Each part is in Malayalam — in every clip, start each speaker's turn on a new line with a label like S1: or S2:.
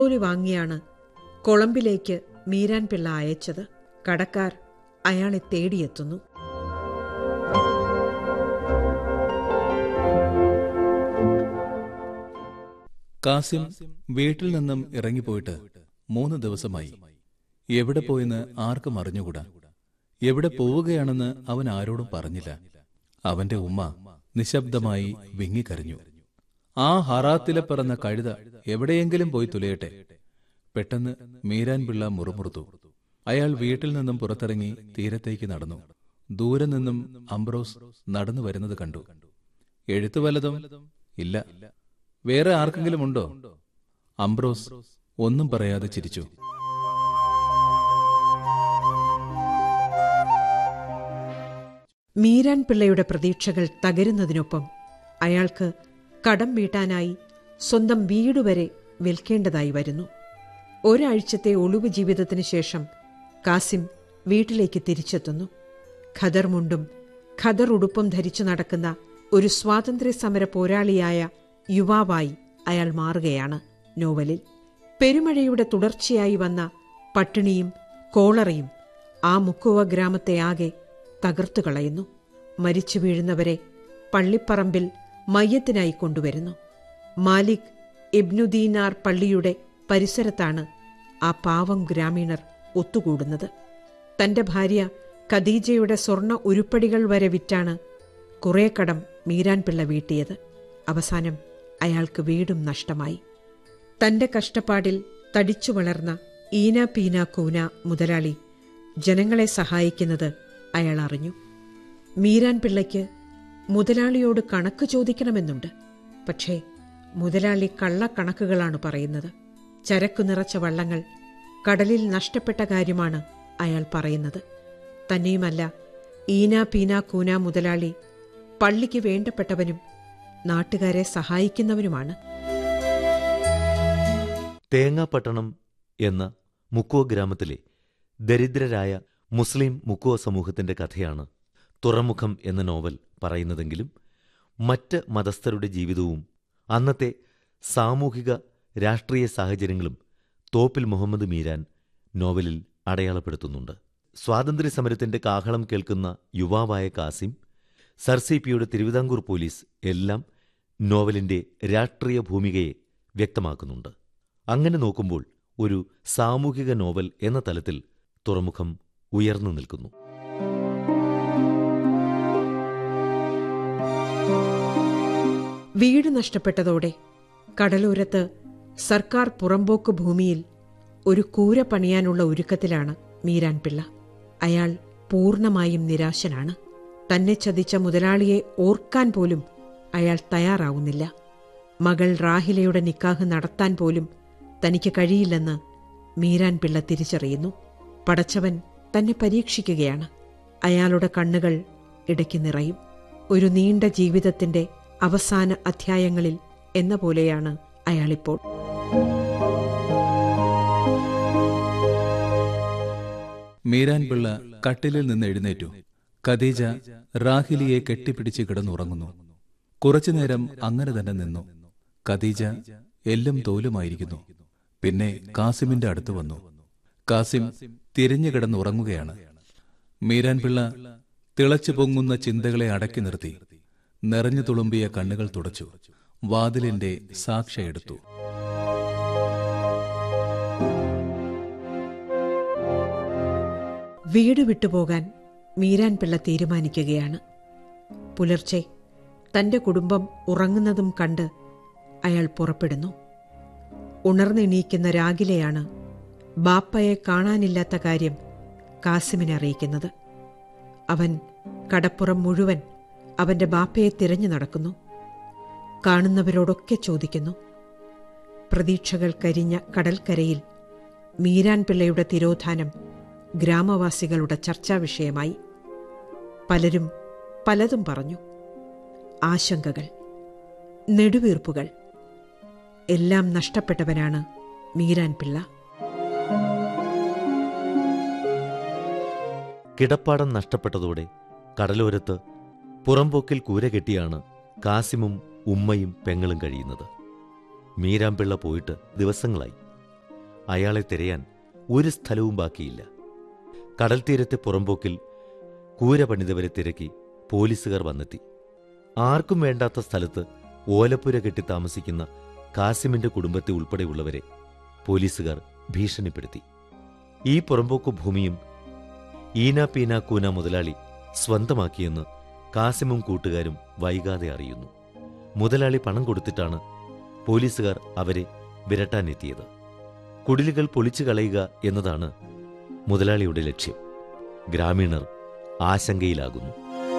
S1: ജോലി വാങ്ങിയാണ് കൊളംബിലേക്ക് മീരാൻ പിള്ള അയച്ചത് കടക്കാർ അയാളെ തേടിയെത്തുന്നു
S2: കാസിം വീട്ടിൽ നിന്നും ഇറങ്ങിപ്പോയിട്ട് മൂന്ന് ദിവസമായി എവിടെ പോയെന്ന് ആർക്കും അറിഞ്ഞുകൂടാ എവിടെ പോവുകയാണെന്ന് അവൻ ആരോടും പറഞ്ഞില്ല അവന്റെ ഉമ്മ നിശബ്ദമായി വിങ്ങിക്കരഞ്ഞു ആ ഹറാത്തിലെ പറന്ന കഴുത എവിടെയെങ്കിലും പോയി തുലയട്ടെ പെട്ടെന്ന് മീരാൻ പിള്ള മുറുമുറുത്തു അയാൾ വീട്ടിൽ നിന്നും പുറത്തിറങ്ങി തീരത്തേക്ക് നടന്നു ദൂരെ നിന്നും അംബ്രോസ് നടന്നു വരുന്നത് കണ്ടു എഴുത്തു വല്ലതും ഇല്ല വേറെ ആർക്കെങ്കിലും ഉണ്ടോ അംബ്രോസ് ഒന്നും പറയാതെ ചിരിച്ചു
S1: മീരാൻ പിള്ളയുടെ പ്രതീക്ഷകൾ തകരുന്നതിനൊപ്പം അയാൾക്ക് കടം വീട്ടാനായി സ്വന്തം വീടുവരെ വിൽക്കേണ്ടതായി വരുന്നു ഒരാഴ്ചത്തെ ഒളിവ് ജീവിതത്തിനു ശേഷം കാസിം വീട്ടിലേക്ക് തിരിച്ചെത്തുന്നു ഖദർ മുണ്ടും ഖദർ ഉടുപ്പും ധരിച്ചു നടക്കുന്ന ഒരു സ്വാതന്ത്ര്യ സമര പോരാളിയായ യുവാവായി അയാൾ മാറുകയാണ് നോവലിൽ പെരുമഴയുടെ തുടർച്ചയായി വന്ന പട്ടിണിയും കോളറയും ആ മുക്കുവ ഗ്രാമത്തെ ആകെ തകർത്തു കളയുന്നു മരിച്ചു വീഴുന്നവരെ പള്ളിപ്പറമ്പിൽ മയ്യത്തിനായി കൊണ്ടുവരുന്നു മാലിക് ഇബ്നുദീനാർ പള്ളിയുടെ പരിസരത്താണ് ആ പാവം ഗ്രാമീണർ ഒത്തുകൂടുന്നത് തന്റെ ഭാര്യ ഖദീജയുടെ സ്വർണ ഉരുപ്പടികൾ വരെ വിറ്റാണ് കുറേ കടം മീരാൻ പിള്ള വീട്ടിയത് അവസാനം അയാൾക്ക് വീടും നഷ്ടമായി തന്റെ കഷ്ടപ്പാടിൽ തടിച്ചു വളർന്ന ഈന പീന കൂന മുതലാളി ജനങ്ങളെ സഹായിക്കുന്നത് അയാൾ അറിഞ്ഞു മീരാൻ പിള്ളയ്ക്ക് മുതലാളിയോട് കണക്ക് ചോദിക്കണമെന്നുണ്ട് പക്ഷേ മുതലാളി കള്ളക്കണക്കുകളാണ് പറയുന്നത് ചരക്കു നിറച്ച വള്ളങ്ങൾ കടലിൽ നഷ്ടപ്പെട്ട കാര്യമാണ് അയാൾ പറയുന്നത് തന്നെയുമല്ല ഈന പീന കൂന മുതലാളി പള്ളിക്ക് വേണ്ടപ്പെട്ടവനും നാട്ടുകാരെ സഹായിക്കുന്നവനുമാണ്
S3: തേങ്ങാപ്പട്ടണം എന്ന മുക്കുവ ഗ്രാമത്തിലെ ദരിദ്രരായ മുസ്ലിം മുക്കുവ സമൂഹത്തിന്റെ കഥയാണ് തുറമുഖം എന്ന നോവൽ പറയുന്നതെങ്കിലും മറ്റ് മതസ്ഥരുടെ ജീവിതവും അന്നത്തെ സാമൂഹിക രാഷ്ട്രീയ സാഹചര്യങ്ങളും തോപ്പിൽ മുഹമ്മദ് മീരാൻ നോവലിൽ അടയാളപ്പെടുത്തുന്നുണ്ട് സ്വാതന്ത്ര്യസമരത്തിന്റെ കാഹളം കേൾക്കുന്ന യുവാവായ കാസിം സർസിപിയുടെ തിരുവിതാംകൂർ പോലീസ് എല്ലാം നോവലിന്റെ രാഷ്ട്രീയ ഭൂമികയെ വ്യക്തമാക്കുന്നുണ്ട് അങ്ങനെ നോക്കുമ്പോൾ ഒരു സാമൂഹിക നോവൽ എന്ന തലത്തിൽ തുറമുഖം ഉയർന്നു നിൽക്കുന്നു
S1: വീട് നഷ്ടപ്പെട്ടതോടെ കടലോരത്ത് സർക്കാർ പുറമ്പോക്ക് ഭൂമിയിൽ ഒരു കൂര പണിയാനുള്ള ഒരുക്കത്തിലാണ് മീരാൻ പിള്ള അയാൾ പൂർണ്ണമായും നിരാശനാണ് തന്നെ ചതിച്ച മുതലാളിയെ ഓർക്കാൻ പോലും അയാൾ തയ്യാറാവുന്നില്ല മകൾ റാഹിലയുടെ നിക്കാഹ് നടത്താൻ പോലും തനിക്ക് കഴിയില്ലെന്ന് മീരാൻ പിള്ള തിരിച്ചറിയുന്നു പടച്ചവൻ തന്നെ പരീക്ഷിക്കുകയാണ് അയാളുടെ കണ്ണുകൾ ഇടയ്ക്ക് നിറയും ഒരു നീണ്ട ജീവിതത്തിന്റെ അവസാന അധ്യായങ്ങളിൽ എന്ന പോലെയാണ് അയാളിപ്പോൾ
S2: മീരാൻ പിള്ള കട്ടിലിൽ നിന്ന് എഴുന്നേറ്റു ഖദീജ റാഹിലിയെ കെട്ടിപ്പിടിച്ച് കിടന്നുറങ്ങുന്നു കുറച്ചുനേരം അങ്ങനെ തന്നെ നിന്നു ഖദീജ എല്ലും തോലുമായിരിക്കുന്നു പിന്നെ കാസിമിന്റെ അടുത്ത് വന്നു കാസിം തിരിഞ്ഞു കിടന്നുറങ്ങുകയാണ് മീരാൻ പിള്ള തിളച്ചു പൊങ്ങുന്ന ചിന്തകളെ അടക്കി നിർത്തി നിറഞ്ഞു തുളുമ്പിയ കണ്ണുകൾ തുടച്ചു വാതിലിന്റെ സാക്ഷ എടുത്തു
S1: വീട് വിട്ടുപോകാൻ മീരാൻ പിള്ള തീരുമാനിക്കുകയാണ് പുലർച്ചെ തന്റെ കുടുംബം ഉറങ്ങുന്നതും കണ്ട് അയാൾ പുറപ്പെടുന്നു ഉണർന്നെണീക്കുന്ന രാഗിലെയാണ് ബാപ്പയെ കാണാനില്ലാത്ത കാര്യം കാസിമിനെ അറിയിക്കുന്നത് അവൻ കടപ്പുറം മുഴുവൻ അവന്റെ ബാപ്പയെ തിരഞ്ഞു നടക്കുന്നു കാണുന്നവരോടൊക്കെ ചോദിക്കുന്നു പ്രതീക്ഷകൾ കരിഞ്ഞ കടൽക്കരയിൽ മീരാൻ പിള്ളയുടെ തിരോധാനം ഗ്രാമവാസികളുടെ ചർച്ചാ വിഷയമായി പലരും പലതും പറഞ്ഞു ആശങ്കകൾ നെടുവീർപ്പുകൾ എല്ലാം നഷ്ടപ്പെട്ടവനാണ് മീരാൻ പിള്ള
S3: കിടപ്പാടം നഷ്ടപ്പെട്ടതോടെ കടലോരത്ത് പുറംപോക്കിൽ കൂര കെട്ടിയാണ് കാസിമും ഉമ്മയും പെങ്ങളും കഴിയുന്നത് മീരാമ്പിള്ള പോയിട്ട് ദിവസങ്ങളായി അയാളെ തിരയാൻ ഒരു സ്ഥലവും ബാക്കിയില്ല കടൽ തീരത്തെ പുറമ്പോക്കിൽ കൂര പണിതവരെ തിരക്കി പോലീസുകാർ വന്നെത്തി ആർക്കും വേണ്ടാത്ത സ്ഥലത്ത് ഓലപ്പുര കെട്ടി താമസിക്കുന്ന കാസിമിന്റെ കുടുംബത്തെ ഉൾപ്പെടെയുള്ളവരെ പോലീസുകാർ ഭീഷണിപ്പെടുത്തി ഈ പുറമ്പോക്ക് ഭൂമിയും ഈന പീന കൂന മുതലാളി സ്വന്തമാക്കിയെന്ന് കാസിമും കൂട്ടുകാരും വൈകാതെ അറിയുന്നു മുതലാളി പണം കൊടുത്തിട്ടാണ് പോലീസുകാർ അവരെ വിരട്ടാനെത്തിയത് കുടിലുകൾ പൊളിച്ചു കളയുക എന്നതാണ് മുതലാളിയുടെ ലക്ഷ്യം ഗ്രാമീണർ ആശങ്കയിലാകുന്നു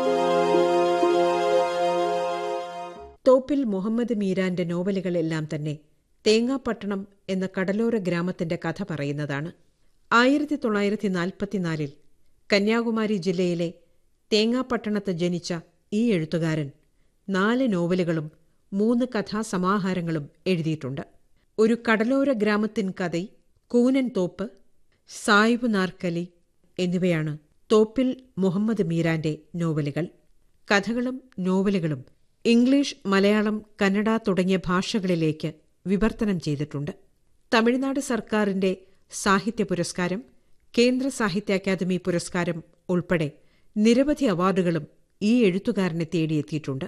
S1: തോപ്പിൽ മുഹമ്മദ് മീരാന്റെ നോവലുകളെല്ലാം തന്നെ തേങ്ങാപ്പട്ടണം എന്ന കടലോര ഗ്രാമത്തിന്റെ കഥ പറയുന്നതാണ് ആയിരത്തി തൊള്ളായിരത്തി നാൽപ്പത്തിനാലിൽ കന്യാകുമാരി ജില്ലയിലെ തേങ്ങാപ്പട്ടണത്ത് ജനിച്ച ഈ എഴുത്തുകാരൻ നാല് നോവലുകളും മൂന്ന് കഥാസമാഹാരങ്ങളും എഴുതിയിട്ടുണ്ട് ഒരു കടലോര ഗ്രാമത്തിൻ കഥ കൂനൻ തോപ്പ് സായിബ് നാർക്കലി എന്നിവയാണ് തോപ്പിൽ മുഹമ്മദ് മീരാന്റെ നോവലുകൾ കഥകളും നോവലുകളും ഇംഗ്ലീഷ് മലയാളം കന്നഡ തുടങ്ങിയ ഭാഷകളിലേക്ക് വിവർത്തനം ചെയ്തിട്ടുണ്ട് തമിഴ്നാട് സർക്കാരിന്റെ സാഹിത്യ പുരസ്കാരം കേന്ദ്ര സാഹിത്യ അക്കാദമി പുരസ്കാരം ഉൾപ്പെടെ നിരവധി അവാർഡുകളും ഈ എഴുത്തുകാരനെ തേടിയെത്തിയിട്ടുണ്ട്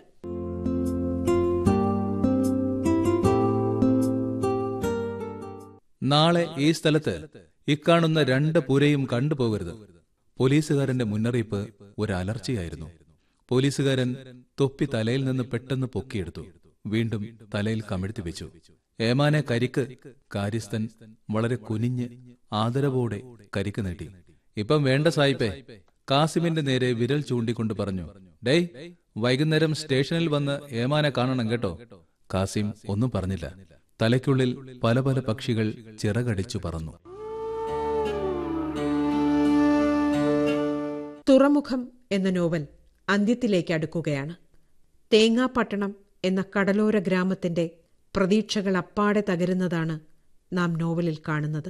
S2: നാളെ ഈ സ്ഥലത്ത് ഇക്കാണുന്ന രണ്ട് പുരയും കണ്ടുപോകരുത് പോലീസുകാരന്റെ മുന്നറിയിപ്പ് ഒരു അലർച്ചയായിരുന്നു പോലീസുകാരൻ തൊപ്പി തലയിൽ നിന്ന് പെട്ടെന്ന് പൊക്കിയെടുത്തു വീണ്ടും തലയിൽ കമിഴ്ത്തി വെച്ചു ഏമാനെ കരിക്ക് കാര്യസ്ഥൻ വളരെ കുനിഞ്ഞ് ആദരവോടെ കരിക്ക് നീട്ടി ഇപ്പം വേണ്ട സായിപ്പേ കാസിമിന്റെ നേരെ വിരൽ ചൂണ്ടിക്കൊണ്ട് പറഞ്ഞു ഡേയ് വൈകുന്നേരം സ്റ്റേഷനിൽ വന്ന് ഏമാനെ കാണണം കേട്ടോ കാസിം ഒന്നും പറഞ്ഞില്ല തലയ്ക്കുള്ളിൽ പല പല പക്ഷികൾ ചിറകടിച്ചു പറന്നു
S1: തുറമുഖം എന്ന നോവൽ അന്ത്യത്തിലേക്ക് അടുക്കുകയാണ് തേങ്ങാപ്പട്ടണം എന്ന കടലോര ഗ്രാമത്തിന്റെ പ്രതീക്ഷകൾ അപ്പാടെ തകരുന്നതാണ് നാം നോവലിൽ കാണുന്നത്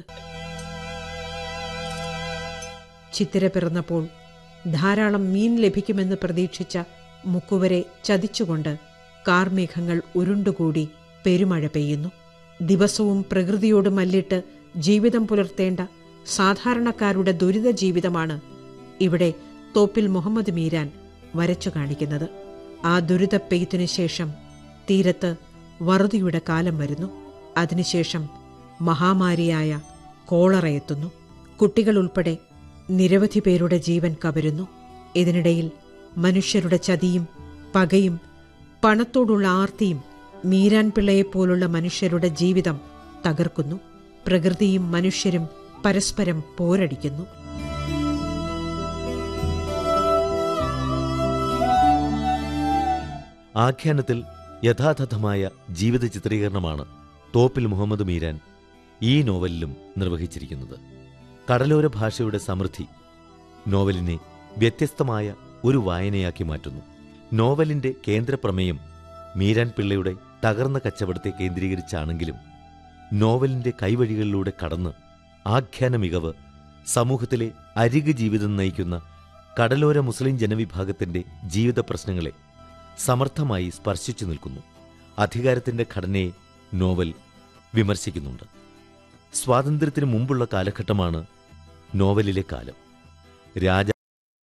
S1: ചിത്തിര പിറന്നപ്പോൾ ധാരാളം മീൻ ലഭിക്കുമെന്ന് പ്രതീക്ഷിച്ച മുക്കുവരെ ചതിച്ചുകൊണ്ട് കാർമേഘങ്ങൾ ഉരുണ്ടുകൂടി പെരുമഴ പെയ്യുന്നു ദിവസവും പ്രകൃതിയോട് മല്ലിട്ട് ജീവിതം പുലർത്തേണ്ട സാധാരണക്കാരുടെ ദുരിത ജീവിതമാണ് ഇവിടെ തോപ്പിൽ മുഹമ്മദ് മീരാൻ വരച്ചു കാണിക്കുന്നത് ആ ദുരിത പെയ്ത്തിനു ശേഷം തീരത്ത് വറുതിയുടെ കാലം വരുന്നു അതിനുശേഷം മഹാമാരിയായ കോളറ എത്തുന്നു കുട്ടികൾ ഉൾപ്പെടെ നിരവധി പേരുടെ ജീവൻ കവരുന്നു ഇതിനിടയിൽ മനുഷ്യരുടെ ചതിയും പകയും പണത്തോടുള്ള ആർത്തിയും മീരാൻ പിള്ളയെപ്പോലുള്ള മനുഷ്യരുടെ ജീവിതം തകർക്കുന്നു പ്രകൃതിയും മനുഷ്യരും പരസ്പരം പോരടിക്കുന്നു
S3: ആഖ്യാനത്തിൽ യഥാതഥമായ ജീവിത ചിത്രീകരണമാണ് തോപ്പിൽ മുഹമ്മദ് മീരാൻ ഈ നോവലിലും നിർവഹിച്ചിരിക്കുന്നത് കടലോര ഭാഷയുടെ സമൃദ്ധി നോവലിനെ വ്യത്യസ്തമായ ഒരു വായനയാക്കി മാറ്റുന്നു നോവലിന്റെ കേന്ദ്രപ്രമേയം മീരാൻ പിള്ളയുടെ തകർന്ന കച്ചവടത്തെ കേന്ദ്രീകരിച്ചാണെങ്കിലും നോവലിന്റെ കൈവഴികളിലൂടെ കടന്ന് ആഖ്യാന മികവ് സമൂഹത്തിലെ അരിക് ജീവിതം നയിക്കുന്ന കടലോര മുസ്ലിം ജനവിഭാഗത്തിന്റെ ജീവിത പ്രശ്നങ്ങളെ സമർത്ഥമായി സ്പർശിച്ചു നിൽക്കുന്നു അധികാരത്തിന്റെ ഘടനയെ നോവൽ വിമർശിക്കുന്നുണ്ട് സ്വാതന്ത്ര്യത്തിനു മുമ്പുള്ള കാലഘട്ടമാണ് നോവലിലെ കാലം രാജ